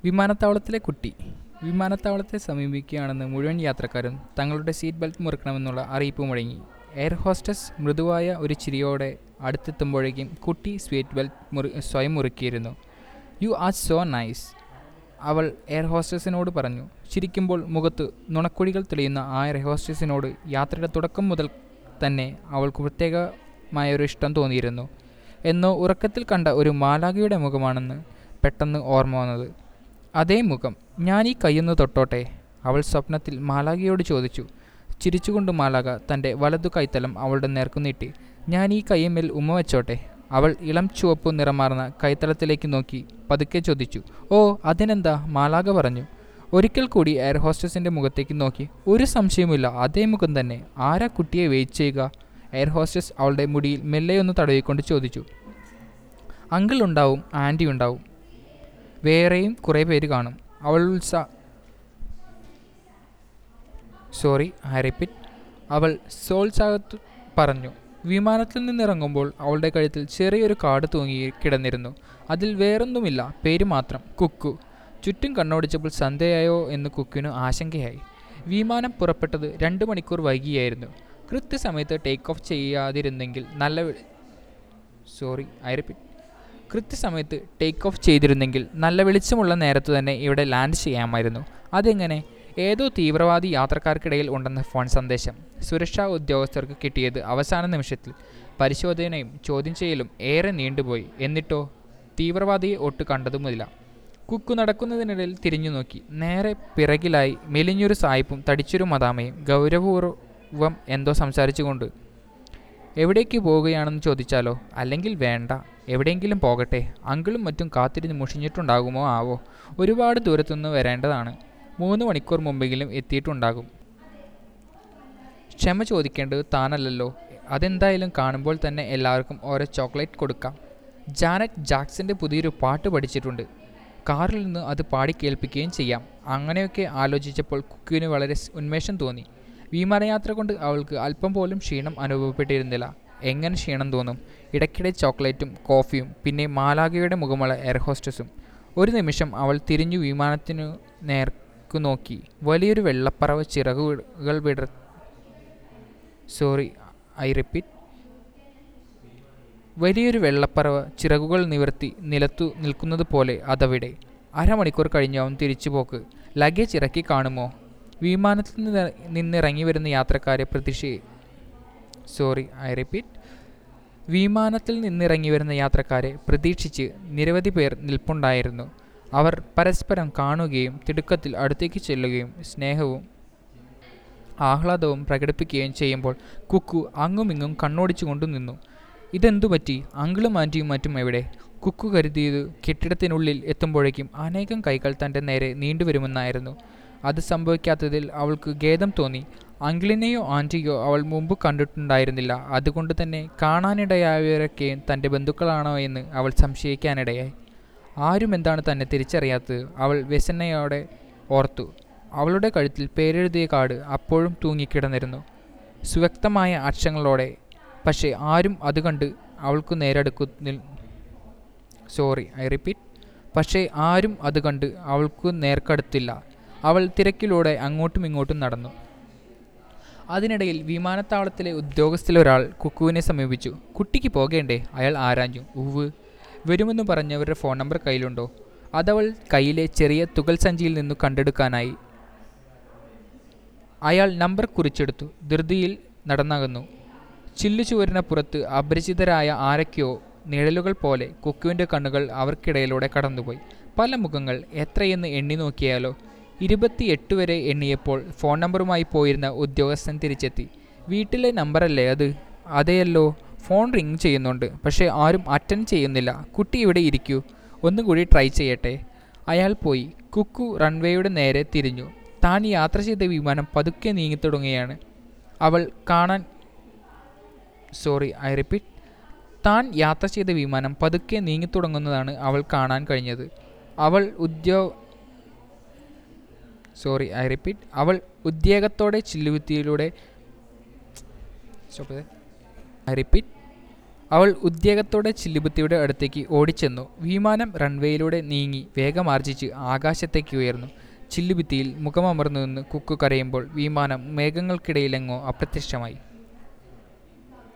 വിമാനത്താവളത്തിലെ കുട്ടി വിമാനത്താവളത്തെ സമീപിക്കുകയാണെന്ന് മുഴുവൻ യാത്രക്കാരും തങ്ങളുടെ സീറ്റ് ബെൽറ്റ് മുറുക്കണമെന്നുള്ള അറിയിപ്പ് മുഴങ്ങി എയർ ഹോസ്റ്റസ് മൃദുവായ ഒരു ചിരിയോടെ അടുത്തെത്തുമ്പോഴേക്കും കുട്ടി സീറ്റ് ബെൽറ്റ് മുറി സ്വയം മുറുക്കിയിരുന്നു യു ആർ സോ നൈസ് അവൾ എയർ ഹോസ്റ്റസിനോട് പറഞ്ഞു ചിരിക്കുമ്പോൾ മുഖത്ത് നുണക്കുഴികൾ തെളിയുന്ന ആ എയർ ഹോസ്റ്റസിനോട് യാത്രയുടെ തുടക്കം മുതൽ തന്നെ അവൾക്ക് പ്രത്യേകമായ ഒരു ഇഷ്ടം തോന്നിയിരുന്നു എന്നോ ഉറക്കത്തിൽ കണ്ട ഒരു മാലാഖയുടെ മുഖമാണെന്ന് പെട്ടെന്ന് ഓർമ്മ വന്നത് അതേ മുഖം ഞാൻ ഈ കയ്യൊന്ന് തൊട്ടോട്ടെ അവൾ സ്വപ്നത്തിൽ മാലാഖയോട് ചോദിച്ചു ചിരിച്ചുകൊണ്ട് മാലാഖ തൻ്റെ വലതു കൈത്തലം അവളുടെ നേർക്കു നീട്ടി ഞാൻ ഈ കയ്യമ്മേൽ ഉമ്മ വെച്ചോട്ടെ അവൾ ഇളം ചുവപ്പ് നിറമാർന്ന കൈത്തലത്തിലേക്ക് നോക്കി പതുക്കെ ചോദിച്ചു ഓ അതിനെന്താ മാലാഖ പറഞ്ഞു ഒരിക്കൽ കൂടി എയർ ഹോസ്റ്റസിൻ്റെ മുഖത്തേക്ക് നോക്കി ഒരു സംശയവുമില്ല അതേ മുഖം തന്നെ ആരാ കുട്ടിയെ വെയിറ്റ് ചെയ്യുക എയർ ഹോസ്റ്റസ് അവളുടെ മുടിയിൽ മെല്ലെയൊന്ന് തടവിക്കൊണ്ട് ചോദിച്ചു അങ്കിൾ ഉണ്ടാവും ആൻറ്റി ഉണ്ടാവും വേറെയും കുറേ പേര് കാണും അവൾ ഉത്സാ സോറി ഐ റിപ്പീറ്റ് അവൾ സോത്സാഹത്ത് പറഞ്ഞു വിമാനത്തിൽ നിന്നിറങ്ങുമ്പോൾ അവളുടെ കഴുത്തിൽ ചെറിയൊരു കാർഡ് തൂങ്ങി കിടന്നിരുന്നു അതിൽ വേറൊന്നുമില്ല പേര് മാത്രം കുക്കു ചുറ്റും കണ്ണോടിച്ചപ്പോൾ സന്ധ്യയായോ എന്ന് കുക്കിനു ആശങ്കയായി വിമാനം പുറപ്പെട്ടത് രണ്ട് മണിക്കൂർ വൈകിയായിരുന്നു കൃത്യസമയത്ത് ടേക്ക് ഓഫ് ചെയ്യാതിരുന്നെങ്കിൽ നല്ല വെ- സോറി ഐ റിപ്പീറ്റ് കൃത്യസമയത്ത് ടേക്ക് ഓഫ് ചെയ്തിരുന്നെങ്കിൽ നല്ല വെളിച്ചമുള്ള നേരത്ത് തന്നെ ഇവിടെ ലാൻഡ് ചെയ്യാമായിരുന്നു അതെങ്ങനെ ഏതോ തീവ്രവാദി യാത്രക്കാർക്കിടയിൽ ഉണ്ടെന്ന ഫോൺ സന്ദേശം സുരക്ഷാ ഉദ്യോഗസ്ഥർക്ക് കിട്ടിയത് അവസാന നിമിഷത്തിൽ പരിശോധനയും ചോദ്യം ചെയ്യലും ഏറെ നീണ്ടുപോയി എന്നിട്ടോ തീവ്രവാദിയെ ഒട്ട് കണ്ടതുമില്ല കുക്കു നടക്കുന്നതിനിടയിൽ തിരിഞ്ഞു നോക്കി നേരെ പിറകിലായി മെലിഞ്ഞൊരു സായിപ്പും തടിച്ചൊരു മദാമയും ഗൗരവപൂർവം എന്തോ സംസാരിച്ചുകൊണ്ട് എവിടേക്ക് പോവുകയാണെന്ന് ചോദിച്ചാലോ അല്ലെങ്കിൽ വേണ്ട എവിടെയെങ്കിലും പോകട്ടെ അങ്കിളും മറ്റും കാത്തിരുന്ന് മുഷിഞ്ഞിട്ടുണ്ടാകുമോ ആവോ ഒരുപാട് ദൂരത്തുനിന്ന് വരേണ്ടതാണ് മൂന്ന് മണിക്കൂർ മുമ്പെങ്കിലും എത്തിയിട്ടുണ്ടാകും ക്ഷമ ചോദിക്കേണ്ടത് താനല്ലല്ലോ അതെന്തായാലും കാണുമ്പോൾ തന്നെ എല്ലാവർക്കും ഓരോ ചോക്ലേറ്റ് കൊടുക്കാം ജാനറ്റ് ജാക്സന്റെ പുതിയൊരു പാട്ട് പഠിച്ചിട്ടുണ്ട് കാറിൽ നിന്ന് അത് പാടി കേൾപ്പിക്കുകയും ചെയ്യാം അങ്ങനെയൊക്കെ ആലോചിച്ചപ്പോൾ കുക്കുവിന് വളരെ സ് ഉന്മേഷം തോന്നി വിമാനയാത്ര കൊണ്ട് അവൾക്ക് അല്പം പോലും ക്ഷീണം അനുഭവപ്പെട്ടിരുന്നില്ല എങ്ങനെ ക്ഷീണം തോന്നും ഇടയ്ക്കിടെ ചോക്ലേറ്റും കോഫിയും പിന്നെ മാലാഖയുടെ മുഖമുള്ള എയർ ഹോസ്റ്റസും ഒരു നിമിഷം അവൾ തിരിഞ്ഞു വിമാനത്തിനു നേർക്കു നോക്കി വലിയൊരു വെള്ളപ്പറവ ചിറകുകൾ വിടർ സോറി ഐ റിപ്പീറ്റ് വലിയൊരു വെള്ളപ്പറവ ചിറകുകൾ നിവർത്തി നിലത്തു നിൽക്കുന്നത് പോലെ അതവിടെ അരമണിക്കൂർ കഴിഞ്ഞ് അവൻ തിരിച്ചുപോക്ക് ലഗേജ് ഇറക്കി കാണുമോ വിമാനത്തിൽ നിന്ന് നിന്നിറങ്ങി വരുന്ന യാത്രക്കാരെ പ്രതീക്ഷ സോറി ഐ റിപ്പീറ്റ് വിമാനത്തിൽ നിന്നിറങ്ങി വരുന്ന യാത്രക്കാരെ പ്രതീക്ഷിച്ച് നിരവധി പേർ നിൽപ്പുണ്ടായിരുന്നു അവർ പരസ്പരം കാണുകയും തിടുക്കത്തിൽ അടുത്തേക്ക് ചെല്ലുകയും സ്നേഹവും ആഹ്ലാദവും പ്രകടിപ്പിക്കുകയും ചെയ്യുമ്പോൾ കുക്കു അങ്ങുമിങ്ങും കണ്ണോടിച്ചുകൊണ്ടു നിന്നു ഇതെന്തു പറ്റി അങ്കിളും ആൻറ്റിയും മറ്റും എവിടെ കുക്കു കരുതിയത് കെട്ടിടത്തിനുള്ളിൽ എത്തുമ്പോഴേക്കും അനേകം കൈകൾ തൻ്റെ നേരെ നീണ്ടുവരുമെന്നായിരുന്നു അത് സംഭവിക്കാത്തതിൽ അവൾക്ക് ഖേദം തോന്നി അങ്കിളിനെയോ ആൻറ്റിയോ അവൾ മുമ്പ് കണ്ടിട്ടുണ്ടായിരുന്നില്ല അതുകൊണ്ട് തന്നെ കാണാനിടയായവരൊക്കെ തൻ്റെ ബന്ധുക്കളാണോ എന്ന് അവൾ സംശയിക്കാനിടയായി ആരും എന്താണ് തന്നെ തിരിച്ചറിയാത്തത് അവൾ വ്യസനയോടെ ഓർത്തു അവളുടെ കഴുത്തിൽ പേരെഴുതിയ കാർഡ് അപ്പോഴും തൂങ്ങിക്കിടന്നിരുന്നു സുവ്യക്തമായ അക്ഷരങ്ങളോടെ പക്ഷേ ആരും അത് കണ്ട് അവൾക്ക് നേരെടുക്കുന്നിൽ സോറി ഐ റിപ്പീറ്റ് പക്ഷേ ആരും അത് കണ്ട് അവൾക്ക് നേർക്കടുത്തില്ല അവൾ തിരക്കിലൂടെ അങ്ങോട്ടും ഇങ്ങോട്ടും നടന്നു അതിനിടയിൽ വിമാനത്താവളത്തിലെ ഉദ്യോഗസ്ഥലൊരാൾ കുക്കുവിനെ സമീപിച്ചു കുട്ടിക്ക് പോകേണ്ടേ അയാൾ ആരാഞ്ഞു ഉവ് വരുമെന്ന് പറഞ്ഞവരുടെ ഫോൺ നമ്പർ കയ്യിലുണ്ടോ അതവൾ കയ്യിലെ ചെറിയ തുകൽ സഞ്ചിയിൽ നിന്നു കണ്ടെടുക്കാനായി അയാൾ നമ്പർ കുറിച്ചെടുത്തു ധൃതിയിൽ നടന്നകന്നു ചില്ലു ചുവരിനപ്പുറത്ത് അപരിചിതരായ ആരൊക്കെയോ നിഴലുകൾ പോലെ കുക്കുവിൻ്റെ കണ്ണുകൾ അവർക്കിടയിലൂടെ കടന്നുപോയി പല മുഖങ്ങൾ എത്രയെന്ന് എണ്ണി നോക്കിയാലോ ഇരുപത്തിയെട്ട് വരെ എണ്ണിയപ്പോൾ ഫോൺ നമ്പറുമായി പോയിരുന്ന ഉദ്യോഗസ്ഥൻ തിരിച്ചെത്തി വീട്ടിലെ നമ്പറല്ലേ അത് അതെയല്ലോ ഫോൺ റിങ് ചെയ്യുന്നുണ്ട് പക്ഷേ ആരും അറ്റൻഡ് ചെയ്യുന്നില്ല കുട്ടി ഇവിടെ ഇരിക്കൂ ഒന്നും കൂടി ട്രൈ ചെയ്യട്ടെ അയാൾ പോയി കുക്കു റൺവേയുടെ നേരെ തിരിഞ്ഞു താൻ യാത്ര ചെയ്ത വിമാനം പതുക്കെ നീങ്ങിത്തുടങ്ങുകയാണ് അവൾ കാണാൻ സോറി ഐ റിപ്പീറ്റ് താൻ യാത്ര ചെയ്ത വിമാനം പതുക്കെ നീങ്ങിത്തുടങ്ങുന്നതാണ് അവൾ കാണാൻ കഴിഞ്ഞത് അവൾ ഉദ്യോ സോറി ഐ റിപ്പീറ്റ് അവൾ ഉദ്വേഗത്തോടെ ചില്ലുവിത്തിയിലൂടെ ഐ റിപ്പീറ്റ് അവൾ ഉദ്വേഗത്തോടെ ചില്ലുബുത്തിയുടെ അടുത്തേക്ക് ഓടിച്ചെന്നു വിമാനം റൺവേയിലൂടെ നീങ്ങി വേഗമാർജിച്ച് ആകാശത്തേക്ക് ഉയർന്നു ചില്ലുഭിത്തിയിൽ മുഖമമർന്നു നിന്ന് കുക്കു കരയുമ്പോൾ വിമാനം മേഘങ്ങൾക്കിടയിലെങ്ങോ അപ്രത്യക്ഷമായി